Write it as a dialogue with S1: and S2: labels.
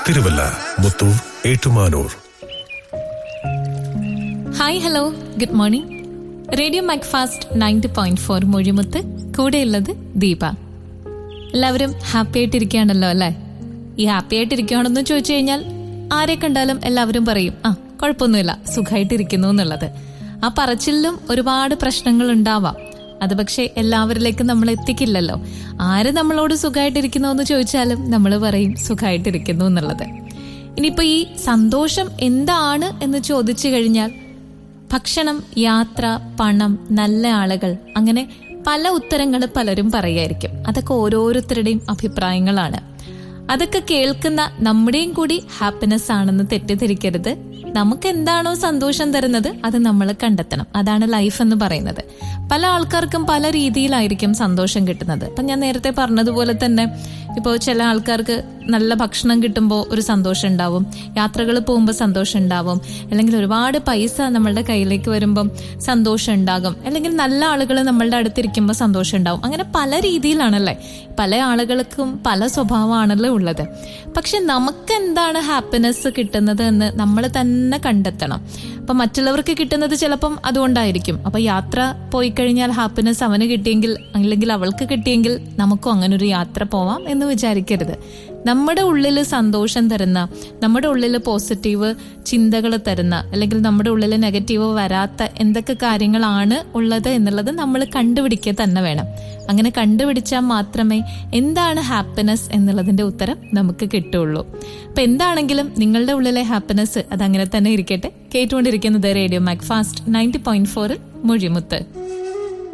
S1: Thiruvalla Muthoor Ettumanoor
S2: hi hello good morning radio Macfast ninety point four Mozhimuthu കൂടെയുള്ളത് ദീപ എല്ലാവരും happy ആയിട്ടിരിക്കുകയാണല്ലോ അല്ലേ ഈ ഹാപ്പി ആയിട്ടിരിക്കുകയാണെന്ന് ചോദിച്ചു കഴിഞ്ഞാൽ ആരെ കണ്ടാലും എല്ലാവരും പറയും ആ കുഴപ്പമൊന്നുമില്ല സുഖമായിട്ടിരിക്കുന്നു എന്നുള്ളത് ആ പറച്ചിലും ഒരുപാട് പ്രശ്നങ്ങൾ ഉണ്ടാവാം അത് പക്ഷേ എല്ലാവരിലേക്കും നമ്മൾ എത്തിക്കില്ലല്ലോ ആര് നമ്മളോട് സുഖമായിട്ടിരിക്കുന്നു എന്ന് ചോദിച്ചാലും നമ്മൾ പറയും സുഖമായിട്ടിരിക്കുന്നു എന്നുള്ളത് ഇനിയിപ്പോ ഈ സന്തോഷം എന്താണ് എന്ന് ചോദിച്ചു കഴിഞ്ഞാൽ ഭക്ഷണം യാത്ര പണം നല്ല ആളുകൾ അങ്ങനെ പല ഉത്തരങ്ങൾ പലരും പറയായിരിക്കും അതൊക്കെ ഓരോരുത്തരുടെയും അഭിപ്രായങ്ങളാണ് അതൊക്കെ കേൾക്കുന്ന നമ്മുടെയും കൂടി ഹാപ്പിനെസ് ആണെന്ന് തെറ്റിദ്ധരിക്കരുത് നമുക്ക് എന്താണോ സന്തോഷം തരുന്നത് അത് നമ്മൾ കണ്ടെത്തണം അതാണ് ലൈഫ് എന്ന് പറയുന്നത് പല ആൾക്കാർക്കും പല രീതിയിലായിരിക്കും സന്തോഷം കിട്ടുന്നത് അപ്പം ഞാൻ നേരത്തെ പറഞ്ഞതുപോലെ തന്നെ ഇപ്പോൾ ചില ആൾക്കാർക്ക് നല്ല ഭക്ഷണം കിട്ടുമ്പോൾ ഒരു സന്തോഷം ഉണ്ടാവും യാത്രകൾ പോകുമ്പോൾ സന്തോഷം ഉണ്ടാവും അല്ലെങ്കിൽ ഒരുപാട് പൈസ നമ്മളുടെ കയ്യിലേക്ക് വരുമ്പം സന്തോഷം ഉണ്ടാകും അല്ലെങ്കിൽ നല്ല ആളുകൾ നമ്മളുടെ അടുത്തിരിക്കുമ്പോൾ സന്തോഷം ഉണ്ടാവും അങ്ങനെ പല രീതിയിലാണല്ലേ പല ആളുകൾക്കും പല സ്വഭാവമാണല്ലോ ഉള്ളത് പക്ഷെ നമുക്ക് എന്താണ് ഹാപ്പിനെസ് കിട്ടുന്നത് എന്ന് നമ്മൾ തന്നെ കണ്ടെത്തണം അപ്പൊ മറ്റുള്ളവർക്ക് കിട്ടുന്നത് ചിലപ്പം അതുകൊണ്ടായിരിക്കും അപ്പൊ യാത്ര പോയി കഴിഞ്ഞാൽ ഹാപ്പിനെസ് അവന് കിട്ടിയെങ്കിൽ അല്ലെങ്കിൽ അവൾക്ക് കിട്ടിയെങ്കിൽ നമുക്കും അങ്ങനെ ഒരു യാത്ര പോവാം എന്ന് വിചാരിക്കരുത് നമ്മുടെ ഉള്ളിൽ സന്തോഷം തരുന്ന നമ്മുടെ ഉള്ളിൽ പോസിറ്റീവ് ചിന്തകൾ തരുന്ന അല്ലെങ്കിൽ നമ്മുടെ ഉള്ളിൽ നെഗറ്റീവ് വരാത്ത എന്തൊക്കെ കാര്യങ്ങളാണ് ഉള്ളത് എന്നുള്ളത് നമ്മൾ കണ്ടുപിടിക്കുക തന്നെ വേണം അങ്ങനെ കണ്ടുപിടിച്ചാൽ മാത്രമേ എന്താണ് ഹാപ്പിനെസ് എന്നുള്ളതിന്റെ ഉത്തരം നമുക്ക് കിട്ടുള്ളൂ അപ്പൊ എന്താണെങ്കിലും നിങ്ങളുടെ ഉള്ളിലെ ഹാപ്പിനെസ് അത് അങ്ങനെ തന്നെ ഇരിക്കട്ടെ കേട്ടുകൊണ്ടിരിക്കുന്നത് radio Macfast ninety point ഫോറിൽ മൊഴിമുത്ത്